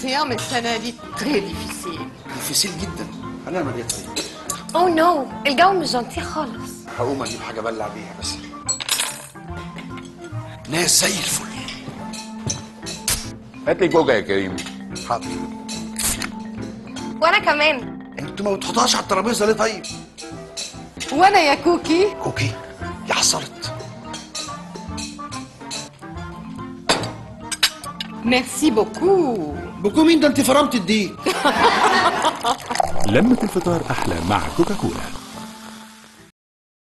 الصيام السنة دي تري ديفيسيل ديفيسيل جدا هنعمل ايه طيب؟ اوه نو الجو مش جنطي خالص هقوم اجيب حاجه ابلع بيها بس ناس زي الفل هات لي كوكا يا كريم حاضر وانا كمان انتوا ما بتحطهاش على الترابيزه ليه طيب؟ وانا يا كوكي كوكي يا حصلت ميرسي بوكو بكو مين ده انت فرمت الديك لمة الفطار أحلى مع كوكاكولا